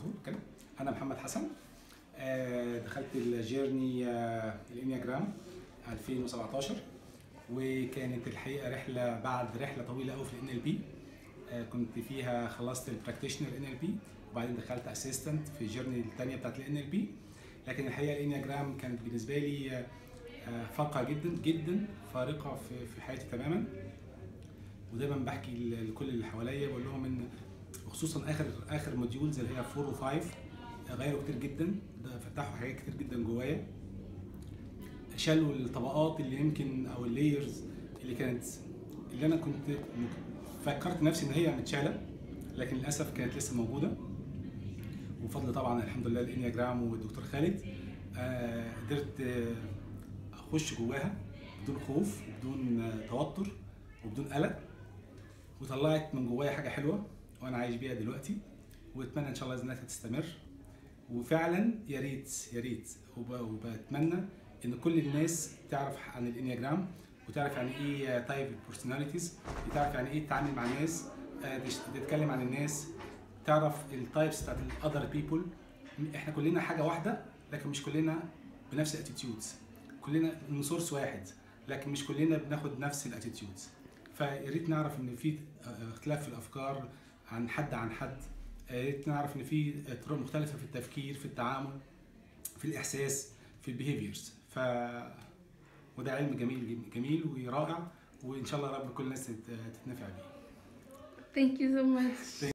طول كده انا محمد حسن آه، دخلت الجيرني آه، الانياجرام 2017 وكانت الحقيقه رحله بعد رحله طويله قوي في الان ال بي كنت فيها خلصت البراكتيشنر ان ال بي وبعدين دخلت اسيستنت في الجيرني الثانيه بتاعت الان ال بي لكن الحقيقه الانياجرام كانت بالنسبه لي آه، آه، فارقه جدا جدا فارقه في في حياتي تماما ودايما بحكي ل- لكل اللي حواليا بقول لهم ان خصوصا اخر اخر موديولز اللي هي 4 و5 غيروا كتير جدا ده فتحوا حاجات كتير جدا جوايا شالوا الطبقات اللي يمكن او اللايرز اللي كانت اللي انا كنت م- فكرت نفسي ان هي متشاله لكن للاسف كانت لسه موجوده وبفضل طبعا الحمد لله الانياجرام والدكتور خالد آه قدرت آه اخش جواها بدون خوف وبدون آه توتر وبدون قلق وطلعت من جوايا حاجه حلوه وانا عايش بيها دلوقتي واتمنى ان شاء الله باذن الله تستمر وفعلا يا ريت يا ريت وب- وبتمنى ان كل الناس تعرف عن الانياجرام وتعرف يعني ايه تايب بيرسوناليتيز وتعرف يعني ايه تتعامل مع الناس آه، تش- تتكلم عن الناس تعرف التايبس بتاعت الاذر بيبول احنا كلنا حاجه واحده لكن مش كلنا بنفس الاتيتيودز كلنا من سورس واحد لكن مش كلنا بناخد نفس الاتيتيودز فيا ريت نعرف ان في آه، اختلاف في الافكار عن حد عن حد يا ريت نعرف ان في طرق مختلفه في التفكير في التعامل في الاحساس في البيهيفيرز ف وده علم جميل جميل ورائع وان شاء الله رب كل الناس تت- تتنفع بيه Thank you so much.